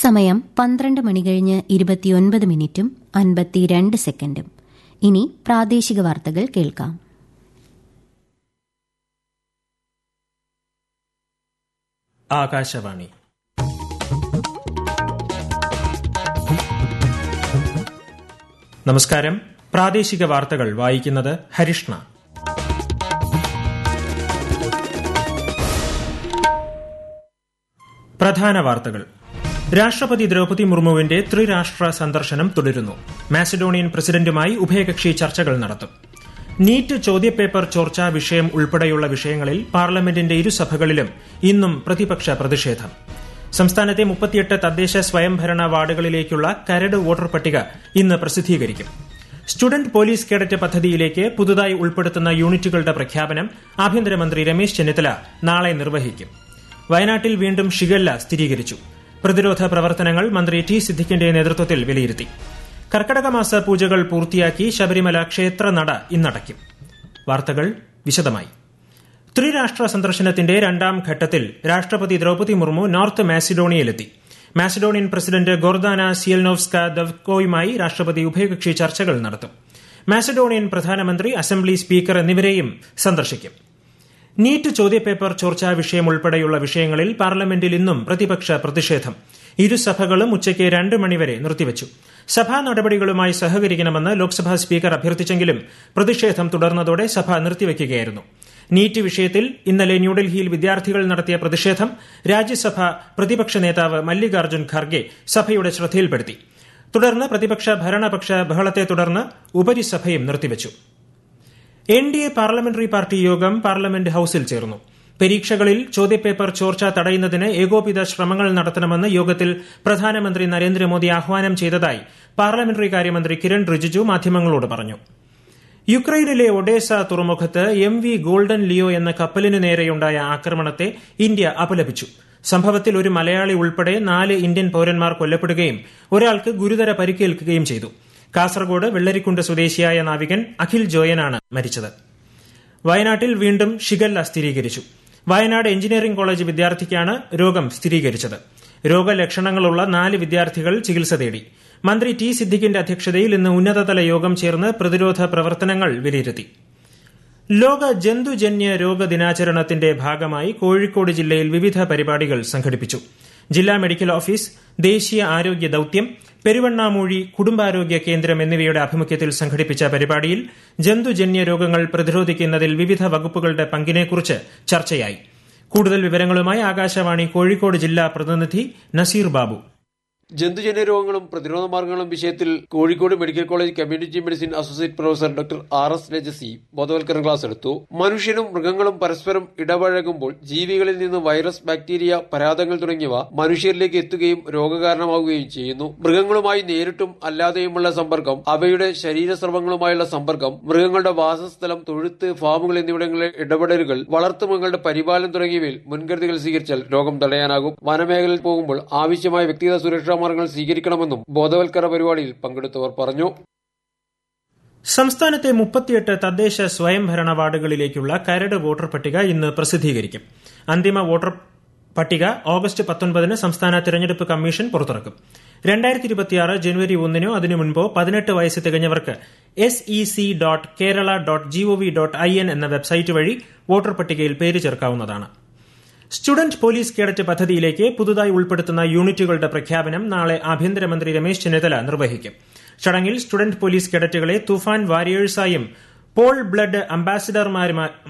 സമയം പന്ത്രണ്ട് മണി കഴിഞ്ഞ് ഇരുപത്തിയൊൻപത് മിനിറ്റും അൻപത്തിരണ്ട് സെക്കൻഡും ഇനി പ്രാദേശിക വാർത്തകൾ കേൾക്കാം ആകാശവാണി നമസ്കാരം പ്രാദേശിക വാർത്തകൾ വായിക്കുന്നത് ഹരിഷ്ണ പ്രധാന വാർത്തകൾ രാഷ്ട്രപതി ദ്രൌപതി മുർമുവിന്റെ ത്രിരാഷ്ട്ര സന്ദർശനം തുടരുന്നു മാസിഡോണിയൻ പ്രസിഡന്റുമായി ഉഭയകക്ഷി ചർച്ചകൾ നടത്തും നീറ്റ് ചോദ്യപേപ്പർ ചോർച്ചാ വിഷയം ഉൾപ്പെടെയുള്ള വിഷയങ്ങളിൽ പാർലമെന്റിന്റെ ഇരുസഭകളിലും ഇന്നും പ്രതിപക്ഷ പ്രതിഷേധം സംസ്ഥാനത്തെ മുപ്പത്തിയെട്ട് തദ്ദേശ സ്വയംഭരണ വാർഡുകളിലേക്കുള്ള കരട് വോട്ടർ പട്ടിക ഇന്ന് പ്രസിദ്ധീകരിക്കും സ്റ്റുഡന്റ് പോലീസ് കേഡറ്റ് പദ്ധതിയിലേക്ക് പുതുതായി ഉൾപ്പെടുത്തുന്ന യൂണിറ്റുകളുടെ പ്രഖ്യാപനം ആഭ്യന്തരമന്ത്രി രമേശ് ചെന്നിത്തല നാളെ നിർവഹിക്കും വയനാട്ടിൽ വീണ്ടും ഷിഗല്ല സ്ഥിരീകരിച്ചു പ്രതിരോധ പ്രവർത്തനങ്ങൾ മന്ത്രി ടി സിദ്ദിഖിന്റെ നേതൃത്വത്തിൽ വിലയിരുത്തി കർക്കടക മാസ പൂജകൾ പൂർത്തിയാക്കി ശബരിമല ക്ഷേത്ര നട ഇന്നടയ്ക്കും വാർത്തകൾ വിശദമായി ത്രിരാഷ്ട്ര സന്ദർശനത്തിന്റെ രണ്ടാം ഘട്ടത്തിൽ രാഷ്ട്രപതി ദ്രൌപതി മുർമു നോർത്ത് മാസിഡോണിയയിലെത്തി മാസിഡോണിയൻ പ്രസിഡന്റ് ഗോർദാന സിയൽനോവ്സ്ക ദവ്കോയുമായി രാഷ്ട്രപതി ഉഭയകക്ഷി ചർച്ചകൾ നടത്തും മാസിഡോണിയൻ പ്രധാനമന്ത്രി അസംബ്ലി സ്പീക്കർ എന്നിവരെയും സന്ദർശിക്കും നീറ്റ് ചോദ്യപേപ്പർ ചോർച്ചാ വിഷയം ഉൾപ്പെടെയുള്ള വിഷയങ്ങളിൽ പാർലമെന്റിൽ ഇന്നും പ്രതിപക്ഷ പ്രതിഷേധം ഇരുസഭകളും ഉച്ചയ്ക്ക് രണ്ട് മണിവരെ നിർത്തിവച്ചു സഭാ നടപടികളുമായി സഹകരിക്കണമെന്ന് ലോക്സഭാ സ്പീക്കർ അഭ്യർത്ഥിച്ചെങ്കിലും പ്രതിഷേധം തുടർന്നതോടെ സഭ നിർത്തിവയ്ക്കുകയായിരുന്നു നീറ്റ് വിഷയത്തിൽ ഇന്നലെ ന്യൂഡൽഹിയിൽ വിദ്യാർത്ഥികൾ നടത്തിയ പ്രതിഷേധം രാജ്യസഭ പ്രതിപക്ഷ നേതാവ് മല്ലികാർജ്ജുൻ ഖർഗെ സഭയുടെ ശ്രദ്ധയിൽപ്പെടുത്തി തുടർന്ന് പ്രതിപക്ഷ ഭരണപക്ഷ ബഹളത്തെ തുടർന്ന് ഉപരിസഭയും നിർത്തിവച്ചു N D A parliamentary party യോഗം പാർലമെന്റ് ഹൌസിൽ ചേർന്നു പരീക്ഷകളിൽ ചോദ്യപേപ്പർ ചോർച്ച തടയുന്നതിന് ഏകോപിത ശ്രമങ്ങൾ നടത്തണമെന്ന് യോഗത്തിൽ പ്രധാനമന്ത്രി നരേന്ദ്രമോദി ആഹ്വാനം ചെയ്തതായി പാർലമെന്ററി കാര്യമന്ത്രി കിരൺ റിജിജു മാധ്യമങ്ങളോട് പറഞ്ഞു യുക്രൈനിലെ ഒഡേസ തുറമുഖത്ത് എം വി ഗോൾഡൻ ലിയോ എന്ന കപ്പലിനു നേരെയുണ്ടായ ആക്രമണത്തെ ഇന്ത്യ അപലപിച്ചു സംഭവത്തിൽ ഒരു മലയാളി ഉൾപ്പെടെ നാല് ഇന്ത്യൻ പൌരന്മാർ കൊല്ലപ്പെടുകയും ഒരാൾക്ക് ഗുരുതര പരിക്കേൽക്കുകയും ചെയ്തു കാസർഗോഡ് വെള്ളരിക്കുണ്ട് സ്വദേശിയായ നാവികൻ അഖിൽ ജോയനാണ് മരിച്ചത് വയനാട്ടിൽ വീണ്ടും ഷിഗല്ല സ്ഥിരീകരിച്ചു വയനാട് എഞ്ചിനീയറിംഗ് കോളേജ് വിദ്യാർത്ഥിക്കാണ് രോഗം സ്ഥിരീകരിച്ചത് രോഗലക്ഷണങ്ങളുള്ള നാല് വിദ്യാർത്ഥികൾ ചികിത്സ തേടി മന്ത്രി ടി സിദ്ദിഖിന്റെ അധ്യക്ഷതയിൽ ഇന്ന് ഉന്നതതല യോഗം ചേർന്ന് പ്രതിരോധ പ്രവർത്തനങ്ങൾ വിലയിരുത്തി ലോക ജന്തുജന്യ രോഗ ദിനാചരണത്തിന്റെ ഭാഗമായി കോഴിക്കോട് ജില്ലയിൽ വിവിധ പരിപാടികൾ സംഘടിപ്പിച്ചു ജില്ലാ മെഡിക്കൽ ഓഫീസ് ദേശീയ ആരോഗ്യ ദൌത്യം പെരുവണ്ണാമൂഴി കുടുംബാരോഗ്യ കേന്ദ്രം എന്നിവയുടെ ആഭിമുഖ്യത്തിൽ സംഘടിപ്പിച്ച പരിപാടിയിൽ ജന്തുജന്യ രോഗങ്ങൾ പ്രതിരോധിക്കുന്നതിൽ വിവിധ വകുപ്പുകളുടെ പങ്കിനെക്കുറിച്ച് ചർച്ചയായി കൂടുതൽ വിവരങ്ങളുമായി ആകാശവാണി കോഴിക്കോട് ജില്ലാ പ്രതിനിധി നസീർ ബാബു ജന്തുജന്യ രോഗങ്ങളും പ്രതിരോധ മാർഗങ്ങളും വിഷയത്തിൽ Kozhikode medical college community medicine associate professor doctor R S Rajasi ബോധവൽക്കരണ ക്ലാസ് എടുത്തു മനുഷ്യനും മൃഗങ്ങളും പരസ്പരം ഇടപഴകുമ്പോൾ ജീവികളിൽ നിന്ന് വൈറസ് ബാക്ടീരിയ പരാതങ്ങൾ തുടങ്ങിയവ മനുഷ്യരിലേക്ക് എത്തുകയും രോഗകാരണമാവുകയും ചെയ്യുന്നു മൃഗങ്ങളുമായി നേരിട്ടും അല്ലാതെയുമുള്ള സമ്പർക്കം അവയുടെ ശരീരസ്രവങ്ങളുമായുള്ള സമ്പർക്കം മൃഗങ്ങളുടെ വാസസ്ഥലം തൊഴുത്ത് ഫാമുകൾ എന്നിവിടങ്ങളിലെ ഇടപെടലുകൾ വളർത്തുമൃഗങ്ങളുടെ പരിപാലനം തുടങ്ങിയവയിൽ മുൻകരുതലുകൾ സ്വീകരിച്ചാൽ രോഗം തടയാനാകും വനമേഖലയിൽ പോകുമ്പോൾ ആവശ്യമായ വ്യക്തിഗത സുരക്ഷാ മാർഗങ്ങൾ സ്വീകരിക്കണമെന്നും ബോധവൽക്കരണ പരിപാടിയിൽ പങ്കെടുത്തവർ പറഞ്ഞു സംസ്ഥാനത്തെ മുപ്പത്തിയെട്ട് തദ്ദേശ സ്വയംഭരണ വാർഡുകളിലേക്കുള്ള കരട് വോട്ടർ പട്ടിക ഇന്ന് പ്രസിദ്ധീകരിക്കും അന്തിമ വോട്ടർ പട്ടിക ഓഗസ്റ്റ് പത്തൊൻപതിന് സംസ്ഥാന തിരഞ്ഞെടുപ്പ് കമ്മീഷൻ പുറത്തിറക്കും രണ്ടായിരത്തി ഇരുപത്തിയാറ് ജനുവരി ഒന്നിനോ അതിനു മുൻപോ പതിനെട്ട് വയസ്സ് തികഞ്ഞവർക്ക് S E C dot Kerala dot GOV dot I N എന്ന വെബ്സൈറ്റ് വഴി വോട്ടർ പട്ടികയിൽ പേര് ചേർക്കാവുന്നതാണ് സ്റ്റുഡന്റ് പോലീസ് കേഡറ്റ് പദ്ധതിയിലേക്ക് പുതുതായി ഉൾപ്പെടുത്തുന്ന യൂണിറ്റുകളുടെ പ്രഖ്യാപനം നാളെ ആഭ്യന്തരമന്ത്രി രമേശ് ചെന്നിത്തല നിർവഹിക്കും ചടങ്ങിൽ സ്റ്റുഡന്റ് പോലീസ് കേഡറ്റുകളെ തുഫാൻ വാരിയേഴ്സായും പോൾ ബ്ലഡ് അംബാസിഡർമാരുമായി